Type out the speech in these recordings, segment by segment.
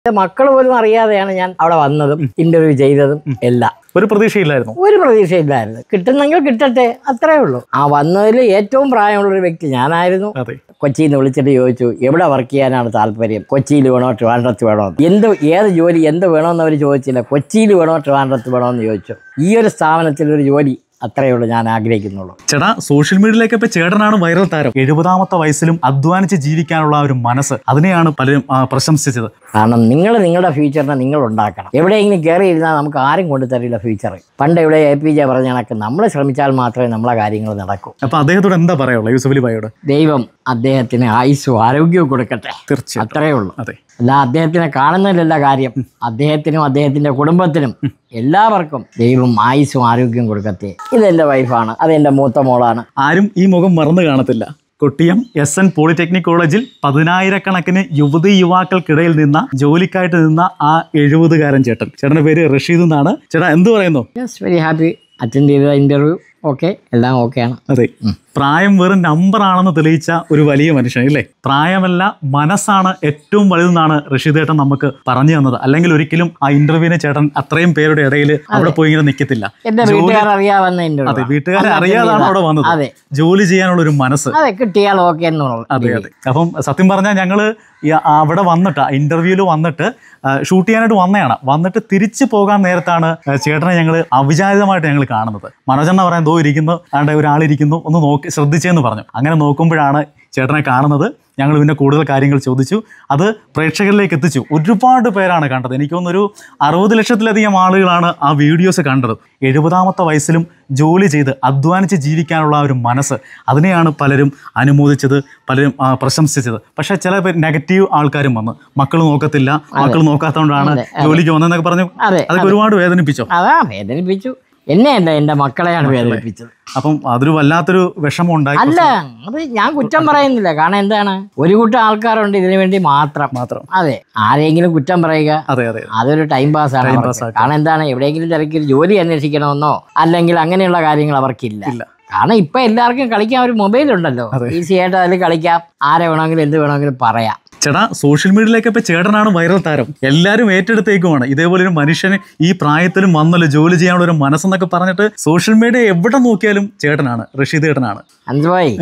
എന്റെ മക്കൾ പോലും അറിയാതെയാണ് ഞാൻ അവിടെ വന്നതും ഇന്റർവ്യൂ ചെയ്തതും എല്ലാം ഒരു പ്രതീക്ഷയില്ലായിരുന്നു ഒരു പ്രതീക്ഷയില്ലായിരുന്നു കിട്ടുന്നെങ്കിൽ കിട്ടട്ടെ അത്രേ ഉള്ളൂ ആ വന്നതിൽ ഏറ്റവും പ്രായമുള്ള ഒരു വ്യക്തി ഞാനായിരുന്നു അതെ കൊച്ചിയിൽ നിന്ന് വിളിച്ചിട്ട് ചോദിച്ചു എവിടെ വർക്ക് ചെയ്യാനാണ് താല്പര്യം കൊച്ചിയിൽ വേണോ ട്രിവാൻഡ്രത്ത് വേണോ എന്ന്. എന്ത് ഏത് ജോലി എന്ത് വേണമെന്ന് അവർ ചോദിച്ചില്ല കൊച്ചിയിൽ വേണോ ട്രിവാൻഡ്രത്ത് വേണോ എന്ന് ചോദിച്ചു ഈ ഒരു സ്ഥാപനത്തിൽ ഒരു ജോലി അത്രയേ ഉള്ളൂ ഞാൻ ആഗ്രഹിക്കുന്നുള്ളൂ ചേട്ടാ സോഷ്യൽ മീഡിയയിലേക്ക് ഇപ്പൊ ചേട്ടനാണ് വൈറൽ താരം എഴുപതാമത്തെ വയസ്സിലും അധ്വാനിച്ച് ജീവിക്കാനുള്ള ആ ഒരു മനസ്സ് അതിനെയാണ് പലരും ആ, പ്രശംസിച്ചത് കാരണം നിങ്ങൾ നിങ്ങളുടെ ഫ്യൂച്ചറിനെ നിങ്ങൾ ഉണ്ടാക്കണം എവിടെയെങ്കിലും കയറി ഇരുന്നാൽ നമുക്ക് ആരും കൊണ്ടുതരില്ല ഫ്യൂച്ചർ പണ്ട് ഇവിടെ എ പി ജെ പറഞ്ഞ കണക്ക് നമ്മൾ ശ്രമിച്ചാൽ മാത്രമേ നമ്മളെ കാര്യങ്ങൾ നടക്കൂ അപ്പൊ അദ്ദേഹത്തോട് എന്താ പറയാനുള്ളത് യൂസഫ് അലി ഭായിയോട് ദൈവം അദ്ദേഹത്തിന് ആയുസ്സും ആരോഗ്യവും കൊടുക്കട്ടെ തീർച്ചയായും അത്രയേ ഉള്ളൂ അതെ അല്ല അദ്ദേഹത്തിനെ കാണുന്നതിലല്ല കാര്യം അദ്ദേഹത്തിനും അദ്ദേഹത്തിന്റെ കുടുംബത്തിനും എല്ലാവർക്കും ദൈവം ആയുസ്സും ആരോഗ്യവും കൊടുക്കട്ടെ ഇതെന്റെ വൈഫാണ് അതെന്റെ മൂത്ത മോളാണ് ആരും ഈ മുഖം മറന്നു കാണത്തില്ല കൊട്ടിയം എസ് എൻ പോളിടെക്നിക് കോളേജിൽ പതിനായിരക്കണക്കിന് യുവതി യുവാക്കൾക്കിടയിൽ നിന്ന ജോലിക്കായിട്ട് നിന്ന ആ എഴുപതുകാരൻ ചേട്ടൻ ചേട്ടന്റെ പേര് റഷീദ് എന്നാണ് ചേട്ടാ എന്ത് പറയുന്നു യെസ് വെരി ഹാപ്പി അറ്റൻഡ് ചെയ്ത ഇന്റർവ്യൂ ഓക്കെ എല്ലാം ഓക്കെയാണ് അതെ പ്രായം വെറും നമ്പർ ആണെന്ന് തെളിയിച്ച ഒരു വലിയ മനുഷ്യൻ ഇല്ലേ പ്രായമല്ല മനസ്സാണ് ഏറ്റവും വലുതെന്നാണ് റഷീദ് ചേട്ടൻ നമുക്ക് പറഞ്ഞു തന്നത് അല്ലെങ്കിൽ ഒരിക്കലും ആ ഇന്റർവ്യൂവിനെ ചേട്ടൻ അത്രയും പേരുടെ ഇടയിൽ അവിടെ പോയി ഇങ്ങനെ നിൽക്കത്തില്ല എന്റെ വീട്ടുകാർ അറിയാവുന്ന ഇന്റർവ്യൂ അതെ വീട്ടുകാരെ അറിയാതാണ് അവിടെ വന്നത് അതെ ജോലി ചെയ്യാനുള്ള ഒരു മനസ്സ് അതെ കിട്ടിയാൽ ഓക്കെ എന്നുള്ളത് അതെ അതെ അപ്പം സത്യം പറഞ്ഞാൽ ഞങ്ങൾ അവിടെ വന്നിട്ട് ഇന്റർവ്യൂവിൽ വന്നിട്ട് ഷൂട്ട് ചെയ്യാനായിട്ട് വന്നതാണ് വന്നിട്ട് തിരിച്ചു പോകാൻ നേരത്താണ് ആ, ചേട്ടനെ ഞങ്ങൾ അവിചാരിതമായിട്ട് ഞങ്ങൾ കാണുന്നത് മനോജെന്ന പറയാൻ ദോ ഇരിക്കുന്നു ആണ്ട് ഒരാളിരിക്കുന്നു ഒന്ന് നോക്കി ശ്രദ്ധിച്ചെന്ന് പറഞ്ഞു അങ്ങനെ നോക്കുമ്പോഴാണ് ചേട്ടനെ കാണുന്നത് ഞങ്ങൾ പിന്നെ കൂടുതൽ കാര്യങ്ങൾ ചോദിച്ചു അത് പ്രേക്ഷകരിലേക്ക് എത്തിച്ചു ഒരുപാട് പേരാണ് കണ്ടത് എനിക്ക് തോന്നുന്നൊരു അറുപത് ലക്ഷത്തിലധികം ആളുകളാണ് ആ വീഡിയോസ് കണ്ടത് എഴുപതാമത്തെ വയസ്സിലും ജോലി ചെയ്ത് അധ്വാനിച്ച് ജീവിക്കാനുള്ള ആ ഒരു മനസ്സ് അതിനെയാണ് പലരും അനുമോദിച്ചത് പലരും ആ, പ്രശംസിച്ചത് പക്ഷേ ചില പേര് നെഗറ്റീവ് ആൾക്കാരും വന്നു മക്കൾ നോക്കത്തില്ല മക്കൾ നോക്കാത്തതുകൊണ്ടാണ് ജോലിക്ക് വന്നതെന്നൊക്കെ പറഞ്ഞു അതെ അതൊക്കെ ഒരുപാട് വേദനിപ്പിച്ചോ അതാ വേദനിപ്പിച്ചു എന്നെയല്ല എന്റെ മക്കളെയാണ് വേദനിപ്പിച്ചത് അപ്പം അതൊരു വല്ലാത്തൊരു വിഷമം ഉണ്ടായി അല്ല അത് ഞാൻ കുറ്റം പറയുന്നില്ല കാരണം എന്താണ് ഒരു കൂട്ടം ആൾക്കാരുണ്ട് ഇതിനു വേണ്ടി മാത്രം മാത്രം അതെ ആരെങ്കിലും കുറ്റം പറയുക അതെ അതെ അതൊരു ടൈം പാസ് ആണ് Time അവർക്ക്. pass ആക്കാൻ. കാരണം എന്താണ് എവിടെയെങ്കിലും തിരക്കി ഒരു ജോലി അന്വേഷിക്കണമെന്നോ അല്ലെങ്കിൽ അങ്ങനെയുള്ള കാര്യങ്ങൾ അവർക്കില്ല ഇല്ല കാരണം ഇപ്പൊ എല്ലാവർക്കും കളിക്കാൻ ഒരു മൊബൈൽ ഉണ്ടല്ലോ ഈസി ആയിട്ട് അതിൽ കളിക്കാം ആരെ വേണമെങ്കിലും എന്ത് വേണമെങ്കിലും പറയാം ചേട്ടാ സോഷ്യൽ മീഡിയയിലേക്ക് ഇപ്പൊ ചേട്ടനാണ് വൈറൽ താരം എല്ലാവരും ഏറ്റെടുത്തേക്കുമാണ് ഇതേപോലെ ഒരു മനുഷ്യന് ഈ പ്രായത്തിലും വന്നല്ലോ ജോലി ചെയ്യാനുള്ള ഒരു മനസ്സെന്നൊക്കെ പറഞ്ഞിട്ട് സോഷ്യൽ മീഡിയ എവിടെ നോക്കിയാലും ചേട്ടനാണ് റഷീദ് ചേട്ടനാണ് അൻസുഭായി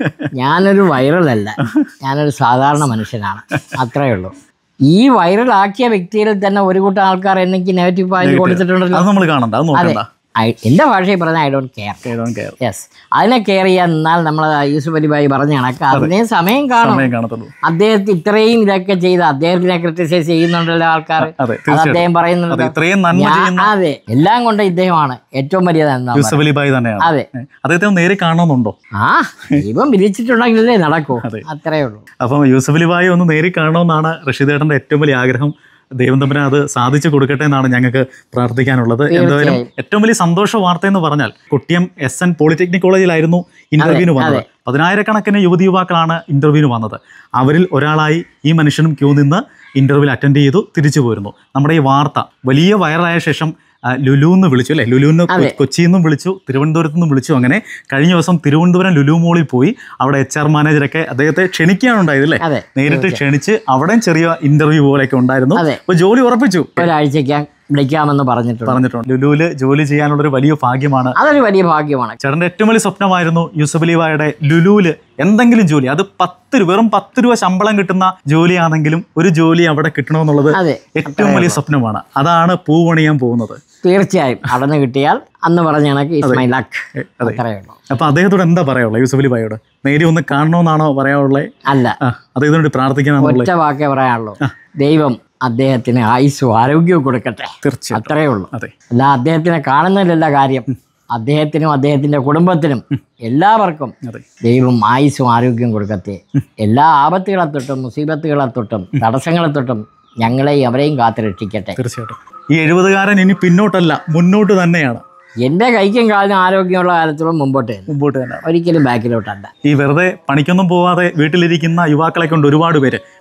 ഞാനൊരു വൈറലല്ല ഞാനൊരു സാധാരണ മനുഷ്യനാണ് അത്രേ ഉള്ളൂ ഈ വൈറലാക്കിയ വ്യക്തിയിൽ തന്നെ ഒരു കൂട്ടം ആൾക്കാർ എനിക്ക് നെഗറ്റീവ് പോയിന്റ് കൊടുത്തിട്ടുണ്ടല്ലോ അത് നമ്മൾ കാണണ്ട അത് നോക്കണ്ട I- എന്റെ ഭാഷയിൽ പറഞ്ഞാൽ I don't care I don't care. Yes അതിനെ കെയർ ചെയ്യാൻ നിന്നാൽ നമ്മൾ യൂസുഫ് അലി ഭായി പറഞ്ഞ കണക്ക് അതിനെ സമയം കാണും സമയം കാണത്തുള്ളൂ അദ്ദേഹത്തെ ഇത്രയും ഇതൊക്കെ ചെയ്ത് അദ്ദേഹത്തിനെ ക്രിട്ടിസൈസ് ചെയ്യുന്നുണ്ടല്ലോ ആൾക്കാർ അതെ അത് തീർച്ചയായിട്ടും അദ്ദേഹം അതെ പറയുന്നുണ്ട് ഇത്രയും നന്മ ഞാൻ- ചെയ്യുന്ന അതെ എല്ലാം കൊണ്ട് ഇദ്ദേഹമാണ് ഏറ്റവും വലിയ നന്മ യൂസഫ് അലി ഭായി തന്നെയാണ് അതെ ഏ, അദ്ദേഹത്തെ ഒന്ന് നേരെ കാണണമെന്നുണ്ടോ ആ ദൈവം വിധിച്ചിട്ടുണ്ടെങ്കിലേ നടക്കൂ അത്രേ ഉള്ളൂ അപ്പം യൂസഫ് അലി ഭായി ഒന്ന് നേരി കാണണമെന്നാണ് റഷീദ് ഏട്ടൻ്റെ ഏറ്റവും വലിയ ആഗ്രഹം ദൈവം തമ്പുരാൻ അത് സാധിച്ചു കൊടുക്കട്ടെ എന്നാണ് ഞങ്ങൾക്ക് പ്രാർത്ഥിക്കാനുള്ളത് എന്തായാലും ഏറ്റവും വലിയ സന്തോഷ വാർത്ത എന്ന് പറഞ്ഞാൽ കുട്ടിയം എസ് എൻ പോളിടെക്നിക് കോളേജിലായിരുന്നു ഇന്റർവ്യൂവിന് വന്നത് പതിനായിരക്കണക്കിന് യുവതി യുവാക്കളാണ് ഇന്റർവ്യൂവിന് വന്നത് അവരിൽ ഒരാളായി ഈ മനുഷ്യനും ക്യൂ നിന്ന് ഇന്റർവ്യൂവിൽ അറ്റൻഡ് ചെയ്തു തിരിച്ചു പോരുന്നു നമ്മുടെ ഈ വാർത്ത വലിയ വൈറലായ ശേഷം ആ, ലുലു എന്ന് വിളിച്ചു അല്ലേ ലുലുന്ന് കൊച്ചിയിൽ നിന്നും വിളിച്ചു തിരുവനന്തപുരത്ത് നിന്നും വിളിച്ചു അങ്ങനെ കഴിഞ്ഞ ദിവസം തിരുവനന്തപുരം ലുലു മോളിൽ പോയി അവിടെ എച്ച് ആർ മാനേജറൊക്കെ അദ്ദേഹത്തെ ക്ഷണിക്കുകയാണ് ഉണ്ടായത് അല്ലേ അതെ നേരിട്ട് ക്ഷണിച്ച് അവിടെയും ചെറിയ ഇന്റർവ്യൂ പോലെയൊക്കെ ഉണ്ടായിരുന്നു അതെ. അപ്പൊ ജോലി ഉറപ്പിച്ചു ഒരാഴ്ചയ്ക്ക് വിളിക്കാമെന്ന് പറഞ്ഞിട്ടുണ്ട് പറഞ്ഞിട്ടുണ്ട് ലുലുവില് ജോലി ചെയ്യാനുള്ള ഒരു വലിയ ഭാഗ്യമാണ് അതൊരു വലിയ ഭാഗ്യമാണ് ചേട്ടന്റെ ഏറ്റവും വലിയ സ്വപ്നമായിരുന്നു യൂസഫ് അലിവായുടെ ലുലുവില് എന്തെങ്കിലും ജോലി അത് പത്ത് രൂപ വെറും പത്ത് രൂപ ശമ്പളം കിട്ടുന്ന ജോലിയാണെങ്കിലും ഒരു ജോലി അവിടെ കിട്ടണമെന്നുള്ളത് അതെ ഏറ്റവും വലിയ സ്വപ്നമാണ് അതാണ് പൂവണിയാൻ പോകുന്നത് തീർച്ചയായും അടന്ന് കിട്ടിയാൽ അന്ന് പറഞ്ഞ കണക്ക് ഇസ് മൈ ലക്ക് എ, അതെ അത്രേ ഉള്ളൂ അപ്പൊ അദ്ദേഹത്തോട് എന്താ പറയാനുള്ളത് യൂസഫ് അലിബായോട് നേരി ഒന്ന് കാണണമെന്നാണോ പറയാനുള്ളത് അല്ല ആ അദ്ദേഹത്തിനോട് വേണ്ടി പ്രാർത്ഥിക്കാനാണുള്ളത് ഒറ്റ വാക്കേ പറയാനുള്ളൂ ദൈവം അദ്ദേഹത്തിന് ആയുസ്സും ആരോഗ്യവും കൊടുക്കട്ടെ തീർച്ചയായും അത്രേ ഉള്ളൂ അതെ അല്ല അദ്ദേഹത്തിനെ കാണുന്നതിലല്ല കാര്യം അദ്ദേഹത്തിനും അദ്ദേഹത്തിന്റെ കുടുംബത്തിനും എല്ലാവർക്കും അതെ ദൈവം ആയുസ്സും ആരോഗ്യവും കൊടുക്കട്ടെ എല്ലാ ആപത്തുകളെ തൊട്ടും മുസീബത്തുകളെ തൊട്ടും തടസ്സങ്ങളെ തൊട്ടും ഞങ്ങളെയും അവരെയും കാത്തു രക്ഷിക്കട്ടെ തീർച്ചയായിട്ടും ഈ എഴുപതുകാരൻ ഇനി പിന്നോട്ടല്ല മുന്നോട്ട് തന്നെയാണ് എൻ്റെ കൈക്കും കാലിനും ആരോഗ്യമുള്ള കാലത്തോളം മുമ്പോട്ട് തന്നെ മുമ്പോട്ട് തന്നെയാണ് ഒരിക്കലും ബാക്കിലോട്ടല്ല ഈ വെറുതെ പണിക്കൊന്നും പോവാതെ വീട്ടിലിരിക്കുന്ന യുവാക്കളെ കൊണ്ട് ഒരുപാട് പേര്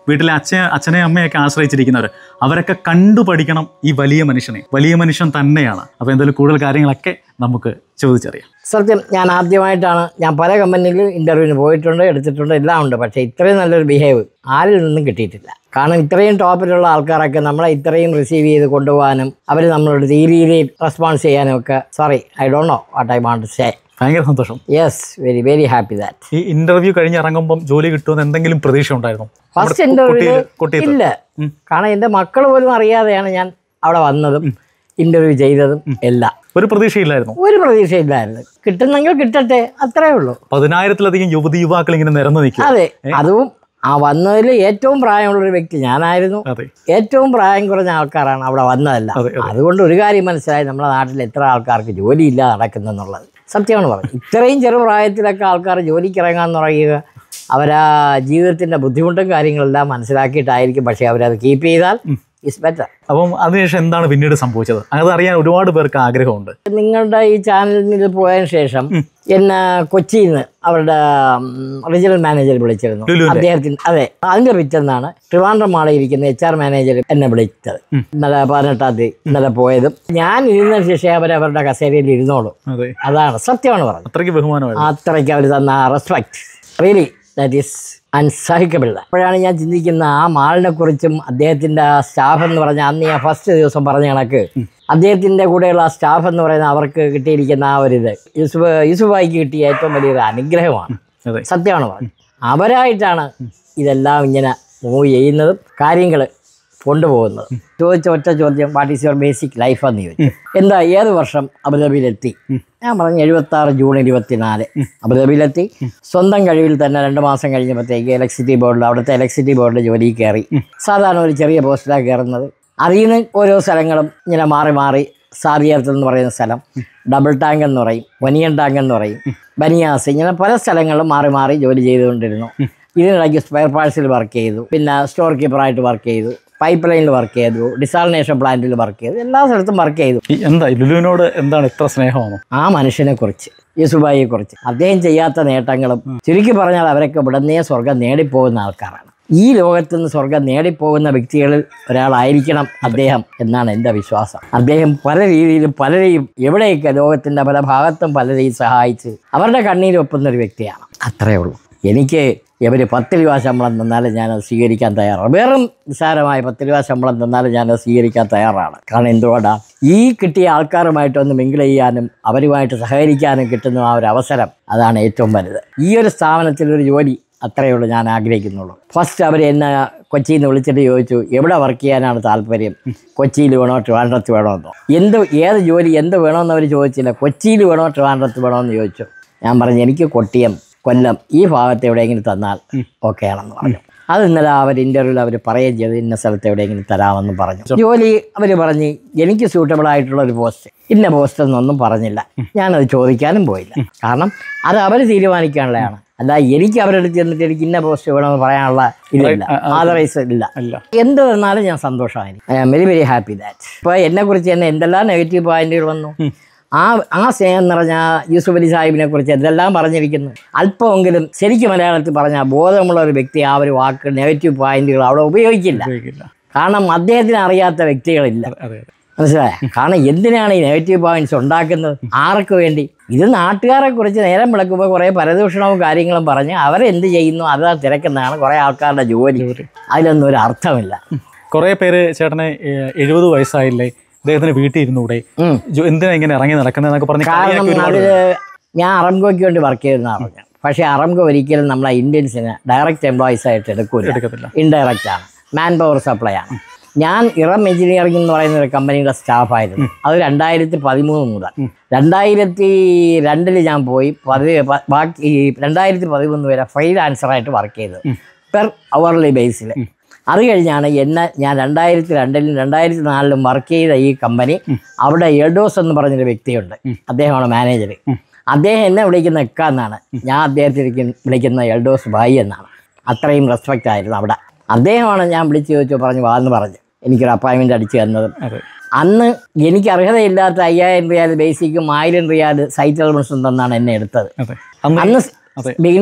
വീട്ടിലെ അച്ഛൻ അച്ഛനെയും അമ്മയൊക്കെ ആശ്രയിച്ചിരിക്കുന്നവർ അവരൊക്കെ കണ്ടു പഠിക്കണം ഈ വലിയ മനുഷ്യനെ വലിയ മനുഷ്യൻ തന്നെയാണ് അപ്പോൾ എന്തായാലും കൂടുതൽ കാര്യങ്ങളൊക്കെ നമുക്ക് ചോദിച്ചറിയാം സത്യം ഞാൻ ആദ്യമായിട്ടാണ് ഞാൻ പല കമ്പനിയിൽ ഇൻ്റർവ്യൂവിന് പോയിട്ടുണ്ട് എടുത്തിട്ടുണ്ട് എല്ലാം ഉണ്ട് പക്ഷേ ഇത്രയും നല്ലൊരു ബിഹേവ് ആരിൽ നിന്നും കിട്ടിയിട്ടില്ല കാരണം ഇത്രയും ടോപ്പിലുള്ള ആൾക്കാരൊക്കെ നമ്മളെ ഇത്രയും റിസീവ് ചെയ്ത് കൊണ്ടുപോകാനും അവർ നമ്മളോട് ഈ രീതിയിൽ റെസ്പോൺസ് ചെയ്യാനും ഒക്കെ sorry I don't know what I want say ഭയങ്കര സന്തോഷം yes very very happy that ഈ ഇന്റർവ്യൂ കഴിഞ്ഞ് ഇറങ്ങുമ്പോൾ ജോലി കിട്ടുമെന്ന് എന്തെങ്കിലും പ്രതീക്ഷ ഉണ്ടായിരുന്നു ഫസ്റ്റ് ഇൻ്റർവ്യൂ കൊട്ടിയത് ഇല്ല ഉം. കാരണം എൻ്റെ മക്കൾ പോലും അറിയാതെയാണ് ഞാൻ അവിടെ വന്നതും ഇൻ്റർവ്യൂ ചെയ്തതും എല്ലാം ഒരു പ്രതീക്ഷയില്ലായിരുന്നു ഒരു പ്രതീക്ഷയില്ലായിരുന്നു കിട്ടുന്നെങ്കിൽ കിട്ടട്ടെ അത്രേ ഉള്ളൂ പതിനായിരത്തിലധികം യുവതി യുവാക്കൾ ഇങ്ങനെ നിരന്നു നിൽക്കുക അതെ അതും ആ വന്നതിൽ ഏറ്റവും പ്രായമുള്ള ഒരു വ്യക്തി ഞാനായിരുന്നു അതെ ഏറ്റവും പ്രായം കുറഞ്ഞ ആൾക്കാരാണ് അവിടെ വന്നതല്ല അതെ, അതെ. അതുകൊണ്ട് ഒരു കാര്യം മനസ്സിലായി നമ്മുടെ നാട്ടിൽ എത്ര ആൾക്കാർക്ക് ജോലിയില്ല നടക്കുന്നെന്നുള്ളത് സത്യമാണ് പറഞ്ഞത് ഇത്രയും ചെറു പ്രായത്തിലൊക്കെ ആൾക്കാർ ജോലിക്ക് ഇറങ്ങാന്ന് പറയുക അവരാ ജീവിതത്തിൻ്റെ ബുദ്ധിമുട്ടും കാര്യങ്ങളെല്ലാം മനസ്സിലാക്കിയിട്ടായിരിക്കും പക്ഷേ അവരത് കീപ്പ് ചെയ്താൽ ഇസ് ബെറ്റർ അപ്പം അതിനുശേഷം എന്താണ് പിന്നീട് സംഭവിച്ചത് അത് അറിയാൻ ഒരുപാട് പേർക്ക് ആഗ്രഹമുണ്ട് നിങ്ങളുടെ ഈ ചാനലിൽ പോയതിനു ശേഷം എന്നെ കൊച്ചിയിൽ നിന്ന് അവരുടെ റീജിയണൽ മാനേജർ വിളിച്ചിരുന്നു ലുലുവിന്റെ? അദ്ദേഹത്തിന് അതെ അതിന്റെ പിറ്റെന്നാണ് ട്രിവാൻഡ്രം മാളിൽ ഇരിക്കുന്ന എച്ച് ആർ മാനേജർ എന്നെ വിളിച്ചത് ഇന്നലെ പതിനെട്ടാം തീയതി ഇന്നലെ പോയതും ഞാൻ ഇരുന്നതിന് ശേഷം അവർ അവരുടെ കസേരയിൽ ഇരുന്നോളൂ അതെ അതാണ് സത്യമാണ് പറഞ്ഞത് അത്രയ്ക്ക് ബഹുമാനമായിരുന്നു അത്രയ്ക്ക് അവർ തന്ന ആ റെസ്പെക്ട് റിയലി ദാറ്റ് ഈസ് അൺസഹിക്കബിൾ അപ്പോഴാണ് ഞാൻ ചിന്തിക്കുന്ന ആ മാളിനെ കുറിച്ചും അദ്ദേഹത്തിന്റെ ആ സ്റ്റാഫ് എന്ന് പറഞ്ഞ അന്ന് ഞാൻ ഫസ്റ്റ് ദിവസം പറഞ്ഞ കണക്ക് അദ്ദേഹത്തിന്റെ കൂടെയുള്ള ആ സ്റ്റാഫ് എന്ന് പറയുന്ന അവർക്ക് കിട്ടിയിരിക്കുന്ന ആ ഒരു ഇത് യൂസുഫ് യൂസുഫായിക്ക് കിട്ടിയ ഏറ്റവും വലിയൊരു അനുഗ്രഹമാണ് അതെ സത്യമാണ് പറഞ്ഞത് അവരായിട്ടാണ് ഇതെല്ലാം ഇങ്ങനെ മൂവ് ചെയ്യുന്നതും കാര്യങ്ങൾ കൊണ്ടുപോകുന്നത് ചോദിച്ച ഒറ്റ ചോദ്യം what is your basic life എന്ന് ചോദിച്ചു എന്താ ഏത് വർഷം അബുദാബിയിലെത്തി ഞാൻ പറഞ്ഞു എഴുപത്തി ആറ് ജൂൺ ഇരുപത്തിനാല് അബുദാബിയിലെത്തി സ്വന്തം കഴിവിൽ തന്നെ രണ്ട് മാസം കഴിഞ്ഞപ്പോഴത്തേക്ക് ഇലക്ട്രിസിറ്റി ബോർഡിൽ അവിടുത്തെ ഇലക്ട്രിസിറ്റി ബോർഡിൽ ജോലി കയറി സാധാരണ ഒരു ചെറിയ പോസ്റ്റിലാണ് കയറുന്നത് അറിയുന്ന ഓരോ സ്ഥലങ്ങളും ഇങ്ങനെ മാറി മാറി സാരിയർത്ത് എന്ന് പറയുന്ന സ്ഥലം ഡബിൾ ടാങ്ക് എന്ന് പറയും വനിയൻ ടാങ്ക് എന്ന് പറയും ബനിയാസ് ഇങ്ങനെ പല സ്ഥലങ്ങളിലും മാറി മാറി ജോലി ചെയ്തുകൊണ്ടിരുന്നു ഇതിനിടയ്ക്ക് സ്പെയർ പാർട്സിൽ വർക്ക് ചെയ്തു പിന്നെ സ്റ്റോർ കീപ്പറായിട്ട് വർക്ക് ചെയ്തു പൈപ്പ് ലൈനിൽ വർക്ക് ചെയ്തു ഡിസാലിനേഷൻ പ്ലാന്റിൽ വർക്ക് ചെയ്തു എല്ലാ സ്ഥലത്തും വർക്ക് ചെയ്തു ഈ എന്താ ഈ ലുലുവിനോട് എന്താണ് ഇത്ര സ്നേഹമാണോ ആ മനുഷ്യനെ കുറിച്ച് യൂസുബായിയെ കുറിച്ച് അദ്ദേഹം ചെയ്യാത്ത നേട്ടങ്ങളും ചുരുക്കി പറഞ്ഞാൽ അവരൊക്കെ ഇവിടുന്നേ സ്വർഗം നേടിപ്പോകുന്ന ആൾക്കാരാണ് ഈ ലോകത്ത് നിന്ന് സ്വർഗം നേടിപ്പോകുന്ന വ്യക്തികളിൽ ഒരാളായിരിക്കണം അദ്ദേഹം എന്നാണ് എൻ്റെ വിശ്വാസം അദ്ദേഹം പല രീതിയിലും പലരെയും എവിടെയൊക്കെ ലോകത്തിൻ്റെ പല ഭാഗത്തും പലരെയും സഹായിച്ച് അവരുടെ കണ്ണീരൊപ്പുന്ന ഒരു വ്യക്തിയാണ് അത്രയേ ഉള്ളൂ എനിക്ക് ഇവർ പത്ത് രൂപ ശമ്പളം തന്നാലും ഞാനത് സ്വീകരിക്കാൻ തയ്യാറാണ് വെറും നിസ്സാരമായ പത്ത് രൂപ ശമ്പളം തന്നാലും ഞാനത് സ്വീകരിക്കാൻ തയ്യാറാണ് കാരണം എന്തുകൊണ്ടാണ് ഈ കിട്ടിയ ആൾക്കാരുമായിട്ടൊന്ന് മിങ്കിൾ ചെയ്യാനും അവരുമായിട്ട് സഹകരിക്കാനും കിട്ടുന്ന ആ ഒരു അവസരം അതാണ് ഏറ്റവും വലുത് ഈ ഒരു സ്ഥാപനത്തിൽ ഒരു ജോലി അത്രയേ ഉള്ളൂ ഞാൻ ആഗ്രഹിക്കുന്നുള്ളൂ ഫസ്റ്റ് അവർ എന്നെ കൊച്ചിയിൽ നിന്ന് വിളിച്ചിട്ട് ചോദിച്ചു എവിടെ വർക്ക് ചെയ്യാനാണ് താല്പര്യം കൊച്ചിയിൽ വേണോ ട്രിവാൻഡ്രത്ത് വേണമെന്നോ എന്ത് ഏത് ജോലി എന്ത് വേണമെന്ന് അവർ ചോദിച്ചില്ല കൊച്ചിയിൽ വേണോ ട്രിവാൻഡ്രത്ത് വേണമെന്ന് ചോദിച്ചു ഞാൻ പറഞ്ഞു എനിക്ക് കൊട്ടിയം കൊല്ലം ഈ ഭാഗത്ത് എവിടെയെങ്കിലും തന്നാൽ ഓക്കെ ആണെന്ന് പറഞ്ഞു അത് ഇന്നലെ അവർ ഇൻ്റർവ്യൂവിൽ അവർ പറയുകയും ചെയ്തു ഇന്ന സ്ഥലത്ത് എവിടെയെങ്കിലും തരാമെന്ന് പറഞ്ഞു ജോലി അവർ പറഞ്ഞ് എനിക്ക് സ്യൂട്ടബിൾ ആയിട്ടുള്ള ഒരു പോസ്റ്റ് ഇന്ന പോസ്റ്റ് എന്നൊന്നും പറഞ്ഞില്ല ഞാനത് ചോദിക്കാനും പോയില്ല കാരണം അത് അവർ തീരുമാനിക്കാനുള്ളതാണ് അല്ല എനിക്ക് അവരുടെ അടുത്ത് ചെന്നിട്ട് എനിക്ക് ഇന്ന പോസ്റ്റ് വേണമെന്ന് പറയാനുള്ള ഇതില്ല ആദറൈസ് ഇല്ല അല്ല എന്ത് തന്നാലും ഞാൻ സന്തോഷമായിരിക്കും I am very very happy that ഇപ്പോൾ എന്നെക്കുറിച്ച് തന്നെ എന്തെല്ലാം നെഗറ്റീവ് പോയിന്റുകൾ വന്നു ആ ആ സ്നേഹം നിറഞ്ഞ യൂസുഫ് അലി സാഹിബിനെ കുറിച്ച് എന്തെല്ലാം പറഞ്ഞിരിക്കുന്നു അല്പമെങ്കിലും ശരിക്കും മലയാളത്തിൽ പറഞ്ഞ ബോധമുള്ള ഒരു വ്യക്തി ആ ഒരു വാക്ക് നെഗറ്റീവ് പോയിന്റുകൾ അവിടെ ഉപയോഗിക്കില്ല ഉപയോഗിക്കില്ല കാരണം അദ്ദേഹത്തിന് അറിയാത്ത വ്യക്തികളില്ല അതെ അതെ മനസ്സിലായ കാരണം എന്തിനാണ് ഈ നെഗറ്റീവ് പോയിന്റ്സ് ഉണ്ടാക്കുന്നത് ആർക്ക് വേണ്ടി ഇത് നാട്ടുകാരെ കുറിച്ച് നേരം വിളക്കുമ്പോൾ കുറേ പരദൂഷണവും കാര്യങ്ങളും പറഞ്ഞ് അവരെന്ത് ചെയ്യുന്നു അത് തിരക്കുന്നതാണ് കുറേ ആൾക്കാരുടെ ജോലി അതിലൊന്നും ഒരു അർത്ഥമില്ല കുറേ പേര് ചേട്ടനെ ഏഹ്, എഴുപത് വയസ്സായില്ലേ അദ്ദേഹത്തിന് വീട്ടിൽ ഇരുന്നൂടെ ഉം. ജോ- എന്തിനാ ഇങ്ങനെ ഇറങ്ങി നടക്കുന്നതെന്നൊക്കെ പറഞ്ഞ് കാരണം കളിയാക്കി ഒരുപാട് അതിൽ ഞാൻ അറംകോയ്ക്ക് വേണ്ടി വർക്ക് ചെയ്യുന്ന പറഞ്ഞു പക്ഷേ അറംകോ ഒരിക്കലും നമ്മളെ ഇന്ത്യൻസിന് ഡയറക്റ്റ് എംപ്ലോയീസ് ആയിട്ട് എടുക്കൂല എടുക്കത്തില്ല ഇൻഡയറക്റ്റ് ആണ് മാൻ പവർ സപ്ലൈ ആണ് ഞാൻ ഇറം എഞ്ചിനീയറിംഗ് എന്ന് പറയുന്ന ഒരു കമ്പനിയുടെ സ്റ്റാഫായിരുന്നു അത് രണ്ടായിരത്തി പതിമൂന്ന് മുതൽ രണ്ടായിരത്തി രണ്ടിൽ ഞാൻ പോയി പതി പ- ബാക്കി രണ്ടായിരത്തി പതിമൂന്ന് വരെ ഫ്രീലാൻസറായിട്ട് വർക്ക് ചെയ്തത് പെർ അവർലി ബേസിൽ അത് കഴിഞ്ഞാണ് എന്നെ ഞാൻ രണ്ടായിരത്തി രണ്ടിലും രണ്ടായിരത്തി നാലിലും വർക്ക് ചെയ്ത ഈ കമ്പനി അവിടെ എഡോസ് എന്ന് പറഞ്ഞൊരു വ്യക്തിയുണ്ട് അദ്ദേഹമാണ് മാനേജർ അദ്ദേഹം എന്നെ വിളിക്കുന്ന എക്ക എന്നാണ് ഞാൻ അദ്ദേഹത്തെ വിളിക്കുന്ന- വിളിക്കുന്ന എൽഡോസ് ഭായി എന്നാണ് അത്രയും റെസ്പെക്റ്റ് ആയിരുന്നു അവിടെ അദ്ദേഹമാണ് ഞാൻ വിളിച്ച് ചോദിച്ചു പറഞ്ഞു വാന്ന് പറഞ്ഞു എനിക്കൊരു അപ്പോയിൻമെൻ്റ് അടിച്ചു തന്നതും അതെ അന്ന് എനിക്ക് അർഹതയില്ലാത്ത അയ്യായിരം റിയാൽ ബേസിക്കും ആയിരം റിയാൽ സൈറ്റ് അലവൻസും തന്നാണ് എന്നെ എടുത്തത് അതെ അന്ന് അന്ന് അതെ. ബിഗിനിങ്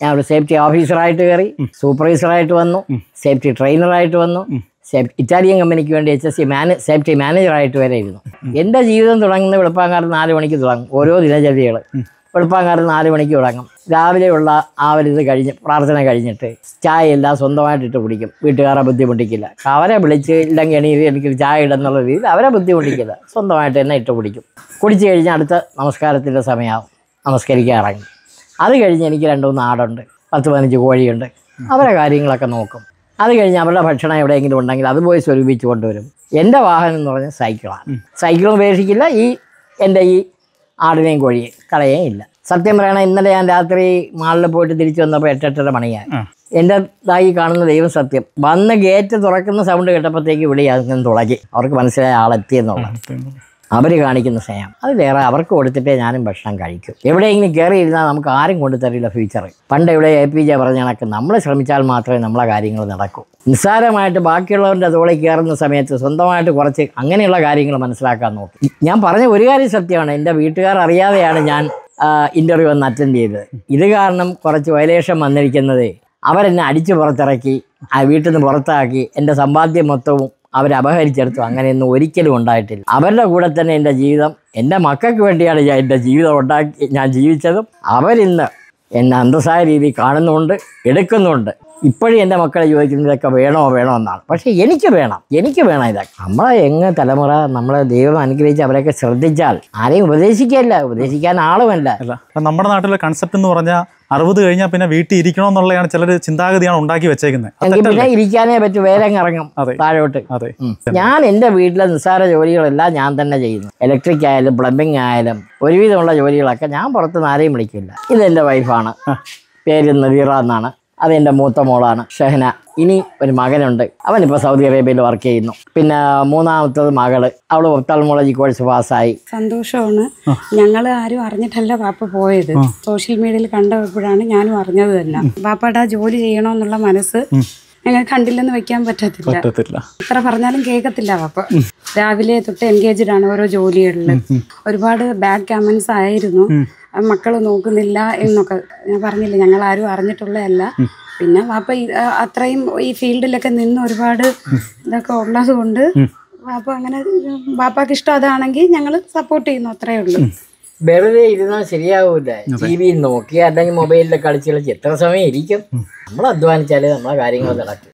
ഞാൻ ഒരു സേഫ്റ്റി ഓഫീസറായിട്ട് കയറി സൂപ്പർവൈസറായിട്ട് വന്നു സേഫ്റ്റി ട്രെയിനറായിട്ട് വന്നു സേഫ്റ്റി ഇറ്റാലിയൻ കമ്പനിക്ക് വേണ്ടി എച്ച് എസ് സി മാനേ സേഫ്റ്റി മാനേജറായിട്ട് വരെ ഇരുന്നു എൻ്റെ ജീവിതം തുടങ്ങുന്നത് വെളുപ്പാങ്കാലം നാല് മണിക്ക് തുടങ്ങും ഓരോ ദിനചര്യകൾ വെളുപ്പാങ്കാലം നാല് മണിക്ക് തുടങ്ങും രാവിലെയുള്ള ആ ഒരു ഇത് കഴിഞ്ഞ് പ്രാർത്ഥന കഴിഞ്ഞിട്ട് ചായ എല്ലാം സ്വന്തമായിട്ട് ഇട്ട് കുടിക്കും വീട്ടുകാരെ ബുദ്ധിമുട്ടിക്കില്ല അവരെ വിളിച്ച് ഇല്ലെങ്കിൽ എണീറ്റ് എനിക്ക് ചായ ഇടുന്നുള്ള രീതിയിൽ അവരെ ബുദ്ധിമുട്ടിക്കില്ല സ്വന്തമായിട്ട് തന്നെ ഇട്ട് കുടിക്കും കുടിച്ച് കഴിഞ്ഞാൽ അടുത്ത നമസ്കാരത്തിൻ്റെ സമയമാവും നമസ്കരിക്കാൻ ഇറങ്ങും അത് കഴിഞ്ഞ് എനിക്ക് രണ്ട് മൂന്ന് ആടുണ്ട് പത്ത് പതിനഞ്ച് കോഴിയുണ്ട് അവരെ കാര്യങ്ങളൊക്കെ നോക്കും അത് കഴിഞ്ഞ് അവരുടെ ഭക്ഷണം എവിടെയെങ്കിലും ഉണ്ടെങ്കിൽ അത് പോയി സ്വരൂപിച്ച് കൊണ്ടുവരും എൻ്റെ വാഹനം എന്ന് പറഞ്ഞാൽ സൈക്കിളാണ് സൈക്കിൾ ഉപേക്ഷിക്കില്ല ഈ എൻ്റെ ഈ ആടിനെയും കോഴിയും കളയുകയും ഇല്ല സത്യം പറയണ ഇന്നലെ ഞാൻ രാത്രി മാളിൽ പോയിട്ട് തിരിച്ചു വന്നപ്പോൾ എട്ടെട്ടര മണിയായി ആ. എൻ്റെ ഇതായി കാണുന്ന ദൈവം സത്യം വന്ന് ഗേറ്റ് തുറക്കുന്ന സൗണ്ട് കേട്ടപ്പോഴത്തേക്ക് വിളി അങ്ങനെ തുളക്കി അവർക്ക് മനസ്സിലായ ആളെത്തിയെന്നുള്ളത് അവർ കാണിക്കുന്ന സ്നേഹം അതിലേറെ അവർക്ക് കൊടുത്തിട്ടേ ഞാനും ഭക്ഷണം കഴിക്കും എവിടെയെങ്കിലും കയറി ഇരുന്നാൽ നമുക്ക് ആരും കൊണ്ടുതരില്ല ഫ്യൂച്ചർ പണ്ട് ഇവിടെ എ പി ജെ പറഞ്ഞ കണക്ക് നമ്മൾ ശ്രമിച്ചാൽ മാത്രമേ നമ്മളെ കാര്യങ്ങൾ നടക്കൂ നിസ്സാരമായിട്ട് ബാക്കിയുള്ളവരുടെ തോളിൽ കയറുന്ന സമയത്ത് സ്വന്തമായിട്ട് കുറച്ച് അങ്ങനെയുള്ള കാര്യങ്ങൾ മനസ്സിലാക്കാൻ നോക്കി ഞാൻ പറഞ്ഞ ഒരു കാര്യം സത്യമാണ് എൻ്റെ വീട്ടുകാർ അറിയാതെയാണ് ഞാൻ ഇൻ്റർവ്യൂ വന്ന് അറ്റൻഡ് ചെയ്തത് ഇത് കാരണം കുറച്ച് വയലേഷൻ വന്നിരിക്കുന്നത് അവരെന്നെ അടിച്ചു പുറത്തിറക്കി ആ വീട്ടിൽ നിന്ന് പുറത്താക്കി എൻ്റെ സമ്പാദ്യം മൊത്തവും അവർ അപഹരിച്ചെടുത്തു അങ്ങനെയൊന്നും ഒരിക്കലും ഉണ്ടായിട്ടില്ല അവരുടെ കൂടെ തന്നെ എൻ്റെ ജീവിതം എൻ്റെ മക്കൾക്ക് വേണ്ടിയാണ് ഞാൻ എൻ്റെ ജീവിതം ഉണ്ടാക്കി ഞാൻ ജീവിച്ചതും അവരിന്ന് എന്നെ അന്തസ്സായ രീതിയിൽ കാണുന്നുണ്ട് എടുക്കുന്നുണ്ട് ഇപ്പോഴും എൻ്റെ മക്കളെ ചോദിക്കുന്നത് ഇതൊക്കെ വേണോ വേണോ എന്നാണ് പക്ഷേ എനിക്ക് വേണം എനിക്ക് വേണം ഇതൊക്കെ നമ്മളെ എങ്ങ് തലമുറ നമ്മളെ ദൈവം അനുഗ്രഹിച്ച് അവരെയൊക്കെ ശ്രദ്ധിച്ചാൽ ആരെയും ഉപദേശിക്കുകയല്ല ഉപദേശിക്കാൻ ആളുമല്ല അല്ല അപ്പം നമ്മുടെ നാട്ടിലെ കൺസെപ്റ്റ് എന്ന് പറഞ്ഞാൽ അറുപത് കഴിഞ്ഞാൽ പിന്നെ വീട്ടിൽ ഇരിക്കണം എന്നുള്ളതാണ് ചിലർ ചിന്താഗതിയാണ് ഉണ്ടാക്കി വെച്ചേക്കുന്നത് അത് എങ്കിൽ തെറ്റല്ലേ? പിന്നെ ഇരിക്കാനേ പറ്റൂ വേറെ ഇറങ്ങും അതെ. താഴോട്ട് അതെ ഉം. ഞാൻ എൻ്റെ വീട്ടിലെ നിസ്സാര ജോലികളെല്ലാം ഞാൻ തന്നെ ചെയ്യുന്നു ഇലക്ട്രിക് ആയാലും പ്ലംബിംഗ് ആയാലും ഒരുവിധമുള്ള ജോലികളൊക്കെ ഞാൻ പുറത്തുനിന്ന് ആരെയും വിളിക്കില്ല ഇതെൻ്റെ വൈഫാണ് പേര് നദീറ എന്നാണ് അതെൻ്റെ മൂത്ത മോളാണ് ഷഹന ഇനി ഒരു മകനുണ്ട് അവനിപ്പോൾ സൗദി അറേബ്യയിൽ വർക്ക് ചെയ്യുന്നു പിന്നെ മൂന്നാമത്തത് മകള് അവൾ ഒപ്താൾമോളജി കോഴ്സ് പാസ്സായി സന്തോഷമാണ് ഞങ്ങൾ ആരും അറിഞ്ഞിട്ടല്ല പാപ്പ പോയത് സോഷ്യൽ മീഡിയയിൽ കണ്ടപ്പോഴാണ് ഞാനും അറിഞ്ഞത് തന്നെ പാപ്പയുടെ ആ ജോലി ചെയ്യണമെന്നുള്ള മനസ്സ് ഞങ്ങൾ കണ്ടില്ലെന്ന് വെക്കാൻ പറ്റത്തില്ല പറ്റത്തില്ല എത്ര പറഞ്ഞാലും കേൾക്കത്തില്ല പാപ്പ രാവിലെ തൊട്ട് എൻഗേജ്ഡ് ആണ് ഓരോ ജോലികളിൽ ഒരുപാട് ബാഡ് കമന്റ്സ് ആയിരുന്നു മക്കൾ നോക്കുന്നില്ല എന്നൊക്കെ ഞാൻ പറഞ്ഞില്ല ഞങ്ങൾ ആരും അറിഞ്ഞിട്ടുള്ളതല്ല പിന്നെ പാപ്പ ഈ- ആ, അത്രയും ഈ ഫീൽഡിലൊക്കെ നിന്ന് ഒരുപാട് ഇതൊക്കെ ഉള്ളത് കൊണ്ട് പാപ്പ അങ്ങനെ പാപ്പാക്ക് ഇഷ്ടം അതാണെങ്കിൽ ഞങ്ങൾ സപ്പോർട്ട് ചെയ്യുന്നു അത്രേ ഉള്ളൂ വെറുതെ ഇരുന്നാൽ ശരിയാവൂല ടി വി നോക്കി അല്ലെങ്കിൽ മൊബൈലിൽ കളിച്ച് കളിച്ച് എത്ര സമയം ഇരിക്കും നമ്മൾ അധ്വാനിച്ചാലേ നമ്മളെ കാര്യങ്ങൾ നടക്കും